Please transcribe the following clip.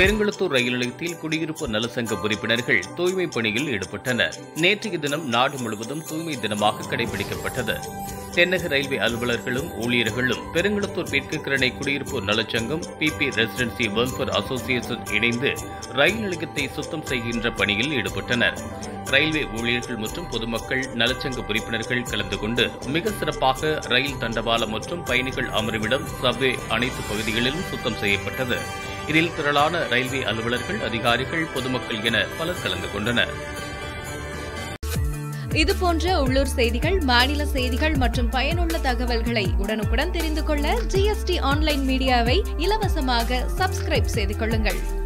பெருங்குளத்தூர் ரயில் நிலையத்தில் குடியிருப்பு நலசங்க உறுப்பினர்கள் தூய்மை பணியில் ஈடுபட்டனர் நேற்றைய தினம் நாடு முழுவதும் தூய்மை தினமாக கடைபிடிக்கப்பட்டது தென்னக ரயில்வே அலுவலர்களும் ஊழியர்களும் பெருங்குளத்தூர் பிற்கிரணை குடியிருப்பு நலச்சங்கம் பிபி ரெசிடென்சி வெல்ஃபேர் அசோசியேஷன் இணைந்து ரயில் நிலையத்தை சுத்தம் செய்கின்ற பணியில் ஈடுபட்டனர் ரயில்வே ஊழியர்கள் மற்றும் பொதுமக்கள் நலச்சங்க உறுப்பினர்கள் கலந்து கொண்டு மிக சிறப்பாக ரயில் தண்டவாளம் மற்றும் பயணிகள் அமர்விடம் சப்வே அனைத்து பகுதிகளிலும் சுத்தம் செய்யப்பட்டது இதில் திரளான ரயில்வே அலுவலர்கள் அதிகாரிகள் பொதுமக்கள் என பலர் கலந்து கொண்டனர் இது போன்ற உள்ளூர் செய்திகள் மாநில செய்திகள் மற்றும் பயனுள்ள தகவல்களை உடனுக்குடன் தெரிந்து கொள்ள ஜிஎஸ்டி ஆன்லைன் மீடியாவை இலவசமாக சப்ஸ்கிரைப் செய்து கொள்ளுங்கள்